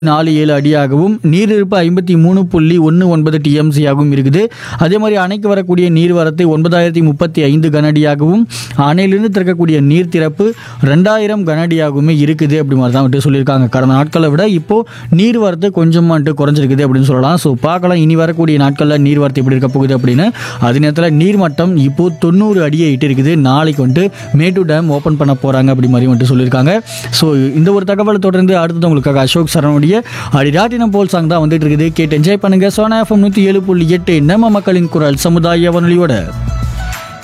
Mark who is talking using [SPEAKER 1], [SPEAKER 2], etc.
[SPEAKER 1] நாலு ஏழு அடியாகவும் நீரிருப்பு ஐம்பத்தி மூணு புள்ளி ஒன்று ஒன்பது டிஎம்சி ஆகவும் இருக்குது அதே மாதிரி அணைக்கு வரக்கூடிய நீர்வரத்து ஒன்பதாயிரத்தி முப்பத்தி ஐந்து கனஅடியாகவும் அணையிலிருந்து திறக்கக்கூடிய நீர் திறப்பு ரெண்டாயிரம் கனஅடியாகவுமே இருக்குது அப்படி மாதிரி தான் வந்துட்டு சொல்லியிருக்காங்க கடந்த நாட்களை விட இப்போ நீர்வரத்து கொஞ்சமாக வந்துட்டு குறைஞ்சிருக்குது அப்படின்னு சொல்லலாம் ஸோ பார்க்கலாம் இனி வரக்கூடிய நாட்களில் நீர்வரத்து எப்படி இருக்க போகுது அப்படின்னு அதே நேரத்தில் நீர்மட்டம் இப்போ தொண்ணூறு அடியை இட்டு இருக்குது நாளைக்கு வந்துட்டு மேட்டூர் டேம் ஓப்பன் பண்ண போகிறாங்க அப்படி மாதிரி வந்துட்டு சொல்லியிருக்காங்க ஸோ இந்த ஒரு தகவலை தொடர்ந்து அடுத்தது உங்களுக்காக அசோக் சரணுடைய அடிராட்டினம் போல் சாங் தான் வந்துட்டு இருக்குது கேட்டு என்ஜாய் பண்ணுங்க சோனா எஃப்எம் நூற்றி ஏழு புள்ளி எட்டு நம்ம மக்களின் குரல் சமுதாய வானொலியோட